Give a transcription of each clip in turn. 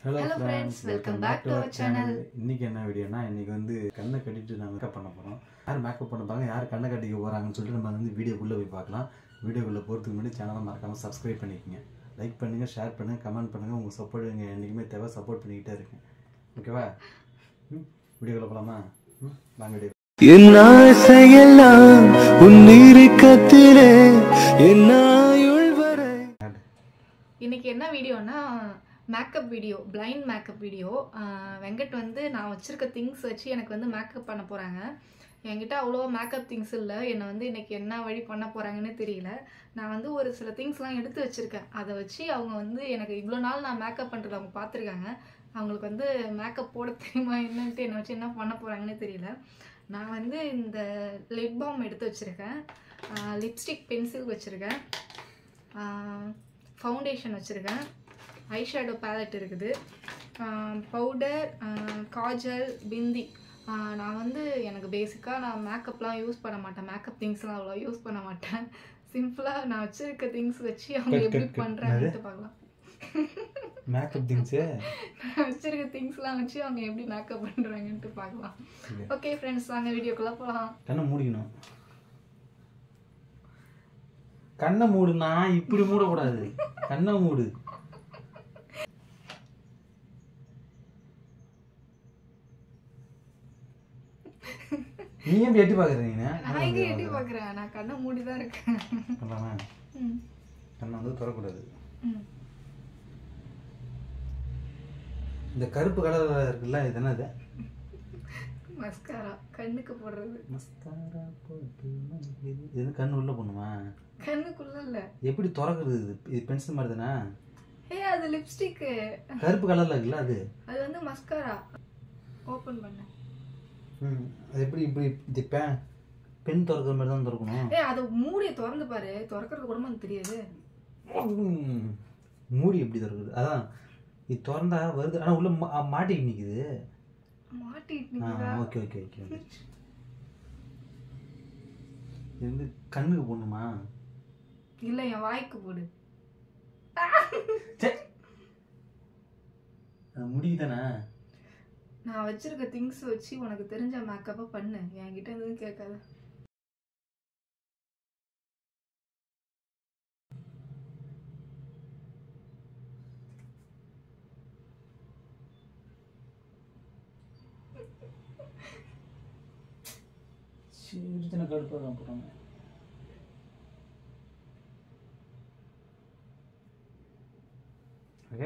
Hello Hello friends friends, welcome welcome back back to to our our channel channel. இன்னைக்கு என்ன வீடியோனா இன்னைக்கு வந்து கண்ணை கட்டிட்டு நான் மேக்கப் பண்ண போகிறோம் யார் மேக்கப் பண்ண போகிறாங்க யார் கண்ணை கட்டிக்க போகிறாங்கன்னு சொல்லிட்டு நம்ம வந்து வீடியோக்குள்ளே போய் பார்க்கலாம் வீடியோக்குள்ளே போகிறதுக்கு முன்னாடி சேனலை மறக்காமல் சப்ஸ்கிரைப் பண்ணிக்கோங்க லைக் பண்ணுங்கள் ஷேர் பண்ணுங்கள் கமெண்ட் பண்ணுங்கள் உங்கள் சப்போர்ட் எங்கள் என்றைக்குமே தேவை சப்போர்ட் பண்ணிக்கிட்டே இருக்கேன் ஓகேவா ம் வீடியோக்குள்ளே போகலாமா ம் வாங்க வீடியோ என் ஆசையெல்லாம் உன் இறுக்கத்திலே என் ஆயுள் வரை இன்னைக்கு என்ன வீடியோனா makeup video blind makeup video Venkat வந்து நான் வச்சிருக்க திங்ஸ் வச்சு எனக்கு வந்து மேக்கப் பண்ண போகிறாங்க என்கிட்ட அவ்வளோ மேக்கப் திங்ஸ் இல்லை என்னை வந்து இன்னைக்கு என்ன வழி பண்ண போகிறாங்கன்னு தெரியல நான் வந்து ஒரு சில திங்ஸ்லாம் எடுத்து வச்சுருக்கேன் அதை வச்சு அவங்க வந்து எனக்கு இவ்வளோ நாள் நான் மேக்கப் பண்ணுறது அவங்க பார்த்துருக்காங்க அவங்களுக்கு வந்து மேக்கப் போட தெரியுமா என்னன்ட்டு என்னை வச்சு என்ன பண்ண போகிறாங்கன்னு தெரியல நான் வந்து இந்த லிப் பாம் எடுத்து வச்சுருக்கேன் லிப்ஸ்டிக் பென்சில் வச்சுருக்கேன் ஃபவுண்டேஷன் வச்சுருக்கேன் ஐஷேடோ பேலட் இருக்குது பவுடர் காஜல் பிந்தி ஆஹ் நான் வந்து எனக்கு பேசிக்காக நான் மேக்கப்லாம் யூஸ் பண்ண மாட்டேன் மேக்கப் திங்ஸ்லாம் அவ்வளோ யூஸ் பண்ண மாட்டேன் சிம்பிளாக நான் வச்சுருக்க திங்ஸ் வச்சு அவங்க Cut, எப்படி cut, cut. பண்ணுறாங்கன்ட்டு பார்க்கலாம் மேக்கப் திங்ஸு நான் வச்சிருக்க திங்ஸ்லாம் வச்சு அவங்க எப்படி மேக்கப் பண்ணுறாங்கன்ட்டு பார்க்கலாம் ஓகே ஃப்ரெண்ட்ஸ் வாங்க வீடியோக்குள்ளே போகலாம் கண்ணை மூடிக்கணும் கண்ணை மூடுனா இப்படி மூடக்கூடாது கண்ணை மூடு நீ ஏன் இப்படி எட்டி பாக்குறீங்க நான் எங்கே எட்டி பார்க்குறேன் நான் கண்ணை மூடி தான் இருக்கேன் பண்ணலாமா ம் கண்ணை வந்து திறக்கூடாது ம் இந்த கருப்பு கலர்ல இருக்குல்ல இது என்னது மஸ்காரா கண்ணுக்கு போடுறது மஸ்காரா போட்டு மங்கிது. இது என்ன கண்ணு உள்ள போடணுமா கண்ணுக்குள்ள இல்லை எப்படி திறக்கிறது இது இது பென்சில் மாதிரி தானே ஏ அது லிப்ஸ்டிக்கு கருப்பு கலர்ல இருக்குல்ல அது அது வந்து மஸ்காரா ஓப்பன் பண்ண ம் அது எப்படி இப்படி இது பே பென் திறக்கிற மாதிரி தான் திறக்கணும் ஏ அதை மூடியை திறந்து பாரு திறக்கிறது கூட எனக்கு தெரியாது ம். மூடி எப்படி திறக்குது அதான் இது திறந்தா வருது ஆனால் உள்ள மா- மாட்டிக்கிட்டு நிற்குது மாட்டிட்டு ஆ நிக்குதா? ஓகே ஓகே ஓகே வந்துருச்சு இது வந்து கண்ணுக்கு போடணுமா இல்ல என் வாய்க்கு போடு சே அது முடிக்கு தானே நான் வச்சிருக்க திங்ஸ் வச்சு உனக்கு தெரிஞ்ச மேக்கப்பை பண்ணு என்கிட்ட எதுவும் கேட்காத சின்ன கடுப்பாக தான் போகிறாங்க ஓகே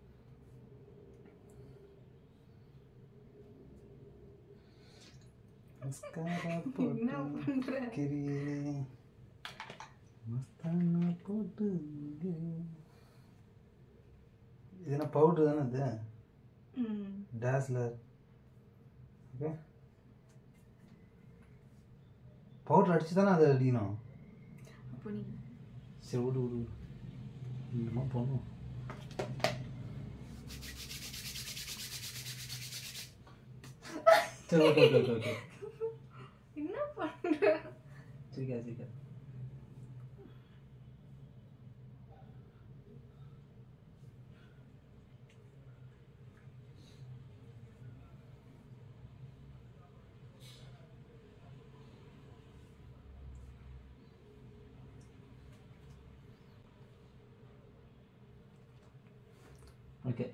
மஸ்காரா என்ன போட்டு பண்ற கிரியே மஸ்தானா போட்டு இங்கே. இது என்ன பவுடர் தானே இது ம் டேஸ்லர் ஓகே பவுடர் அடிச்சு தானே அதை அடிக்கணும் அப்போ நீ சரி விடு விடு விடு. என்னமோ பண்ணும் சரி ஓகே ஓகே ஓகே ஓகே என்ன பண்ற சரிக்கா சரிக்கா ஓகே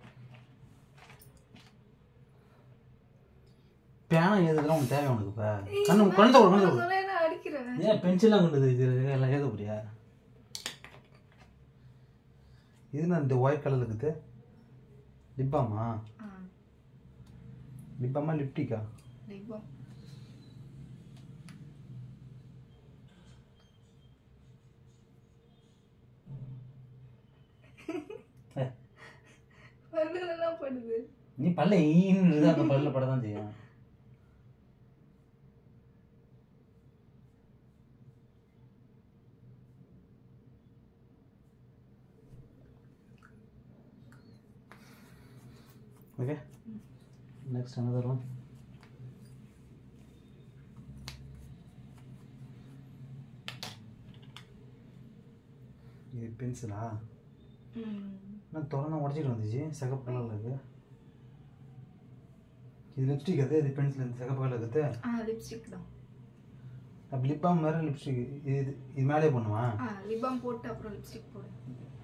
பேனா எதுக்குலாம் உனக்கு தேவை உனக்கு இப்போ கண்ணு குழந்தை கொடு, குழந்தை கொடு. சொல்ல என்ன அடிக்கிறேன் ஏன் பென்சிலாம் கொண்டு வந்து இது எல்லாம் எழுத போறியா இது நான் இந்த ஒயிட் கலர் இருக்குது லிப்பாமா ஆ லிப்பாமா லிப்டிக்கா தெய்வம் பல்லுலாம் படுது நீ பல்ல ஈன்னு அந்த பல்ல பட தான் செய்யும் ஓகே நெக்ஸ்ட் another one இது பென்சிலா ம் என்ன திறந்தா உடச்சிட்டு வந்துச்சு சிகப்பு கலரில் இருக்குது இது லிப்ஸ்டிக் அது இது பென்சில் சிகப்பு கலர் இருக்குது ஆ லிப்ஸ்டிக் தான் அப்போ லிப் பாம் வேறு லிப்ஸ்டிக் இது இது- இது மேலே பண்ணுமா ஆ லிபாம் போட்டு அப்புறம் லிப்ஸ்டிக் போடு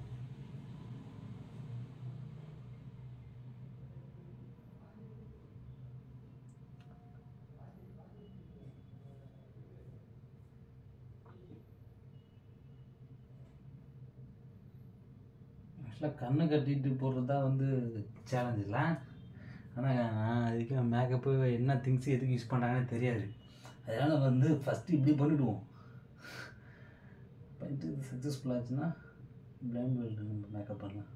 ஆக்சுவலாக கண்ணை கட்டிட்டு போடுறது தான் வந்து சேலஞ்ச் இல்லை ஆனால் நான் அதுக்கு மேக்கப்பு என்ன திங்ஸ் எதுக்கு யூஸ் பண்ணுறாங்கன்னு தெரியாது அதனால் வந்து ஃபஸ்ட்டு இப்படி பண்ணிவிடுவோம் பண்ணிட்டு இது சக்ஸஸ்ஃபுல் ஆச்சுன்னா பிளைண்ட் வேர்ல்டு நம்ம மேக்கப் பண்ணலாம்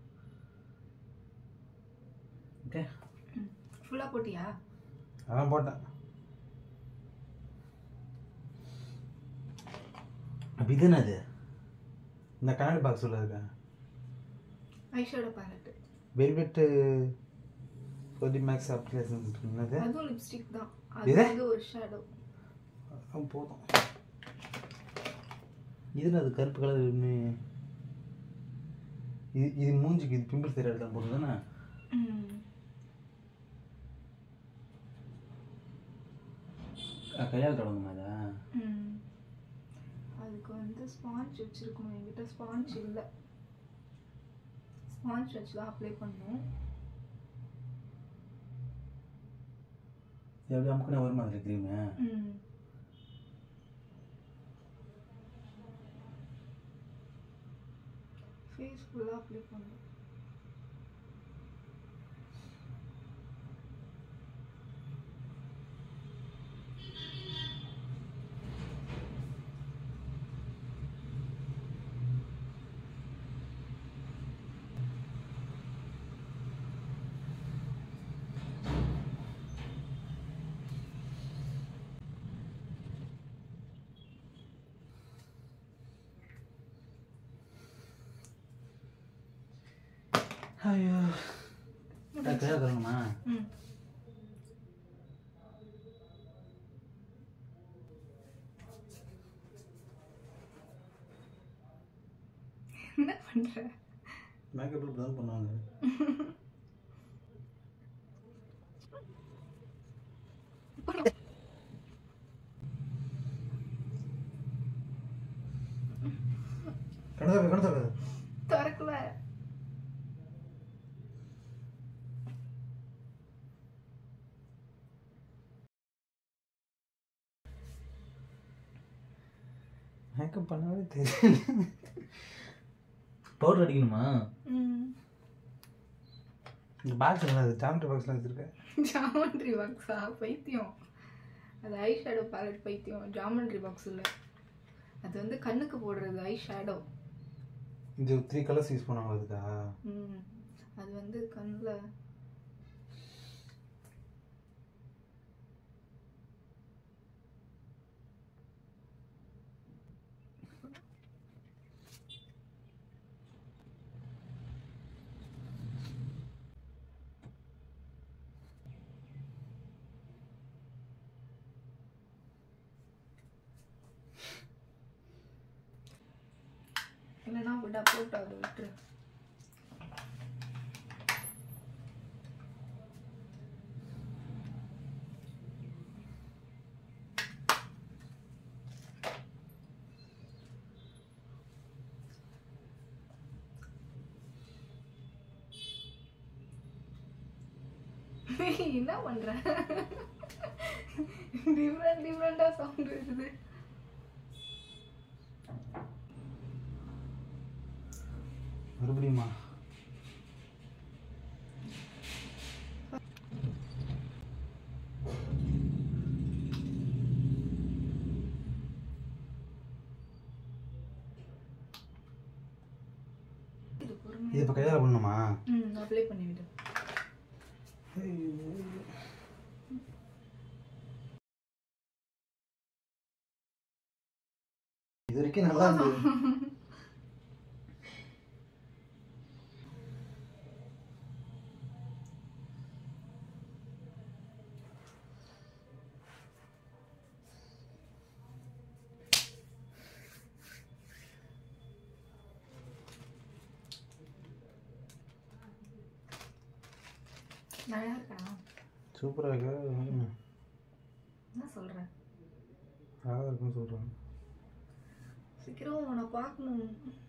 ஓகே ஃபுல்லாக போட்டியா அதான் போட்டேன் அப்போ இது என்னது இந்த கண்ணாடி பாக்ஸ் உள்ள இருக்கேன் eyeshadow palette velvet forty max application என்னது அதுவும் லிப்ஸ்டிக் தான் அது இது? வந்து ஒரு ஷேடோ அதான் போதும் இதில் அது கருப்பு கலர் ஒன்று இது இது மூஞ்சிக்கு இது பிம்பிள் தெரியாத தான் போடுறது தானே ம் கையால் தொடங்குமா அதை ம் அதுக்கு வந்து ஸ்பாஞ்ச் வச்சுருக்கணும் என்கிட்ட ஸ்பாஞ்ச் இல்லை ஸ்பாஞ்ச் வச்சு தான் அப்ளை பண்ணணும் எப்படி அமுக்குனா வருமா அதில் க்ரீமு ம் ஃபேஸ் ஃபுல்லாக அப்ளை பண்ணணும் ஐயோ கையால் தொடங்குமா ம் என்ன பண்ற மேக்கப் இப்படி தான் பண்ணுவாங்க கணக்கு கணக்கு திறக்கல மேக்கப் பண்ணவே தெரியல பவுடர் அடிக்கணுமா ம் இந்த பாக்ஸ் என்ன அது ஜாமெட்ரி பாக்ஸ்லாம் வச்சுருக்கேன் ஜாமெண்ட்ரி பாக்ஸா பைத்தியம் அது ஐ ஷேடோ பேலட் பைத்தியம் ஜாமெண்ட்ரி பாக்ஸ் இல்லை அது வந்து கண்ணுக்கு போடுறது ஐ ஷேடோ இது த்ரீ கலர்ஸ் யூஸ் பண்ணுவாங்க அதுக்கா ம் அது வந்து கண்ணில் இல்லைன்னா விடா போட்டு அதை விட்டுரு என்ன பண்ற டிஃப்ரெண்ட் டிஃப்ரெண்டா சவுண்ட் வருது மறுபடியுமா இது இது பொறுமையா இப்போ கையால் பண்ணணுமா ம் அப்ளை பண்ணி விடு இது வரைக்கும் நல்லா இருந்தது நல்லா இருக்கா சூப்பராக இருக்கு என்ன சொல்கிறேன் அழகாக இருக்குன்னு சொல்கிறேன் சீக்கிரம் உன்னை பார்க்கணும்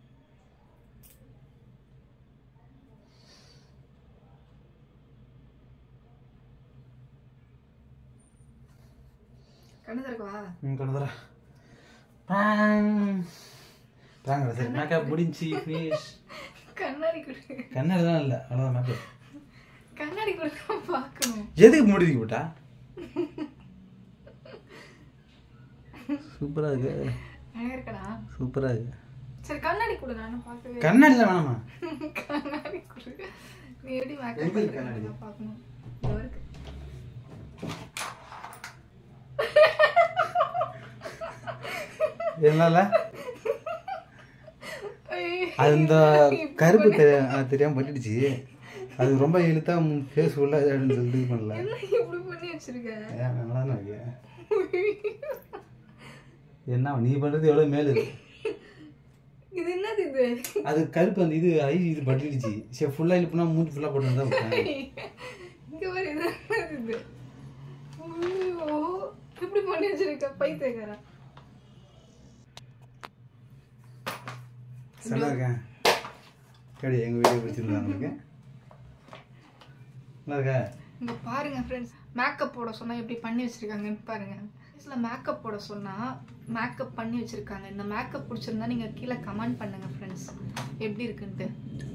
கண்ணு திறக்கவா ம் கண்டுதரா ப்ராங் ப்ராங் சரி மேக்கப் முடிஞ்சு ஃபினிஷ் கண்ணாடி கொடு கண்ணாடிலாம் இல்லை அவ்வளோதான் மேக்கப் கண்ணாடி கொடுக்க பார்க்கணும் எதுக்கு முடிஞ்சு போட்டா சூப்பராக இருக்கு அழகா இருக்கடா சூப்பராக இருக்கு சரி கண்ணாடி கொடு நானும் பார்க்கவே கண்ணாடிலாம் வேணாமா கண்ணாடி கொடு நீ எப்படி எங்க மேக்கப் இருக்கு கண்ணாடி? பண்ணுறேன் பார்க்கணும் இதோ இருக்கு என்னால ஐயோ. அது இந்த கருப்பு தெரிய அது தெரியாமல் பட்டுடுச்சு அது ரொம்ப இழுத்தா ஃபேஸ் ஃபுல்லாக இதாகிடுன்னு சொல்லிட்டு இது பண்ணல என்ன இப்படி பண்ணி வச்சிருக்க ஏன் நல்லா தான் இருக்கு என்ன நீ பண்ணுறது எவ்வளோ மேலு இது. இது என்னது இது அது கருப்பு அந்த இது ஐ இது பட்டுடுச்சு சரி ஃபுல்லாக இழுப்புனா மூஞ்சி ஃபுல்லாக போட்டு தான் விட்டேன் இங்க பாரு இது என்னது இது ஐயோ இப்படி பண்ணி வச்சிருக்க பைத்தியக்காரா நல்லா இருக்கேன் எப்படி எங்கள் வீடியோ பிடிச்சிருந்தா உங்களுக்கு நல்லா இருக்கா இங்க பாருங்க ஃப்ரெண்ட்ஸ் மேக்கப் போட சொன்னா எப்படி பண்ணி வச்சிருக்காங்கன்னு பாருங்க ஃபேஸ்ல மேக்கப் போட சொன்னா மேக்கப் பண்ணி வச்சிருக்காங்க இந்த மேக்கப் பிடிச்சிருந்தா நீங்க கீழே கமெண்ட் பண்ணுங்க ஃப்ரெண்ட்ஸ் எப்படி இருக்குன்ட்டு